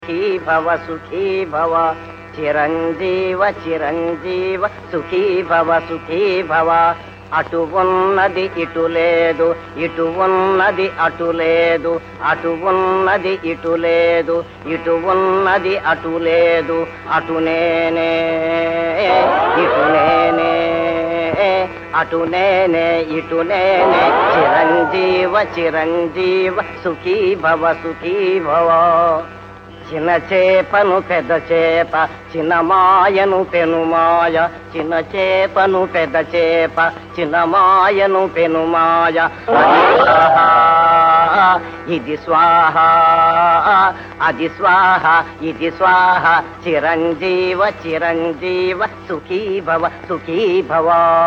సుఖీ భవ సుఖీ భవ చిరంజీవ చిరంజీవ సుఖీ భవ సుఖీ భవ అటు ఉన్నది ఇటు లేదు ఇటు ఉన్నది అటు లేదు అటు ఉన్నది ఇటు లేదు ఇటు ఉన్నది అటు లేదు అటు నేనే ఇటు నేనే అటు నేనే ఇటు నేనే చిరంజీవ చిరంజీవ సుఖీ భవ సుఖీ భవ చిన్న చేపను పెద్ద చేప చిన్న మాయను పెను మాయ చిన్న చేపను పెద్ద చేప చిన్న మాయను పెను మాయ అది స్వాహ ఇది స్వాహ అది స్వాహ ఇది స్వాహ చిరంజీవ చిరంజీవ సుఖీ భవ సుఖీ భవ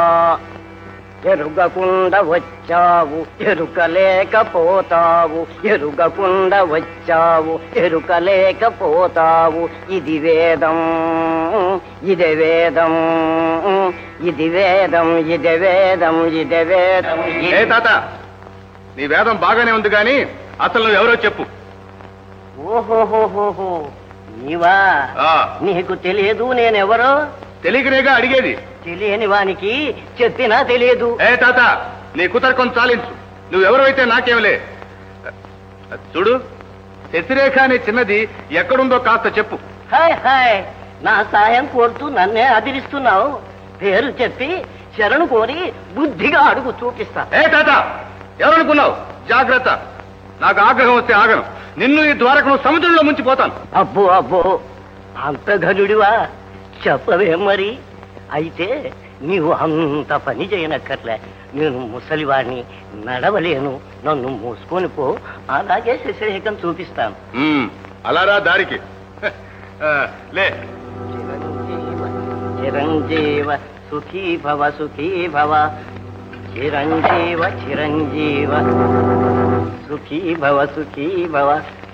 ఎరుగకుండా వచ్చావు ఎరుకలేకపోతావు ఎరుగకుండా వచ్చావు ఎరుకలేకపోతావు ఇది వేదం ఇది వేదం ఇది వేదం ఇది వేదం ఇది వేదం ఏ తాత నీ వేదం బాగానే ఉంది కానీ అసలు నువ్వు ఎవరో చెప్పు ఓహోహోహోహో నీవా ఆ నీకు తెలియదు నేనెవరో తెలియకనేగా అడిగేది తెలియని వానికి చెప్పినా తెలియదు ఏ తాత నీ కుతర్కం చాలించు నువ్వెవరైతే నాకేమలే చూడు శశిరేఖ అనే చిన్నది ఎక్కడుందో కాస్త చెప్పు హాయ్ హాయ్ నా సాయం కోరుతూ నన్నే అదిరిస్తున్నావు పేరు చెప్పి శరణు కోరి బుద్ధిగా అడుగు చూపిస్తా ఏ తాత ఎవరనుకున్నావు జాగ్రత్త నాకు ఆగ్రహం వస్తే ఆగను నిన్ను ఈ ద్వారకను సముద్రంలో ముంచిపోతాను అబ్బో అబ్బో అంత ఘనుడివా చెప్పవే మరి అయితే నీవు అంత పని చేయనక్కర్లే నేను ముసలివాణ్ణి నడవలేను నన్ను మూసుకొని పో అలాగే శశిరేఖం చూపిస్తాను ఉమ్, అలారా దారికి ఆ, లే చిరంజీవ చిరంజీవ సుఖీ భవ సుఖీ భవ చిరంజీవ చిరంజీవ సుఖీ భవ సుఖీ భవ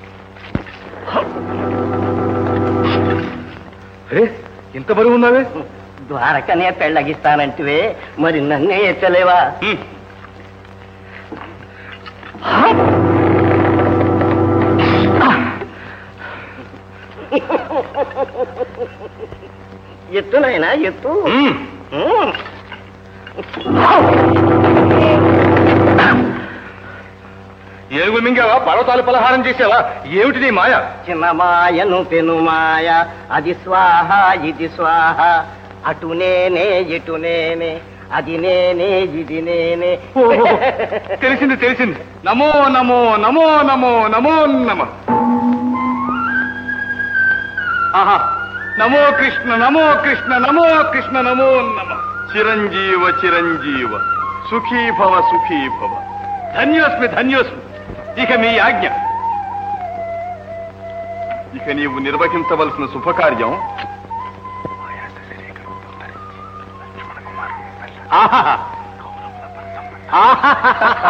ఏ, ఇంత బరువు ఉన్నావే ద్వారకనే పెళ్ళగిస్తానంటివే మరి నన్నే ఎత్తలేవా ఉమ్, ఎత్తునైనా ఎత్తు ఉమ్. ఉమ్. ఏనుగు మింగావా పర్వతాలు పలహారం చేసావా ఏమిటి నీ మాయ చిన్న మాయను పెను మాయ అది స్వాహ ఇది స్వాహ అటు నేనే ఇటు నేనే అది నేనే ఇది నేనే ఓహో, తెలిసింది తెలిసింది నమో నమో నమో నమో నమో నమ ఆహా నమో కృష్ణ నమో కృష్ణ నమో కృష్ణ నమో నమ చిరంజీవ చిరంజీవ సుఖీ భవ సుఖీ భవ ధన్యోస్మి ధన్యోస్మి ఇక మీ ఆజ్ఞ ఇక నీవు నిర్వహించవలసిన శుభకార్యం ఆహాహా. ఆహాహా.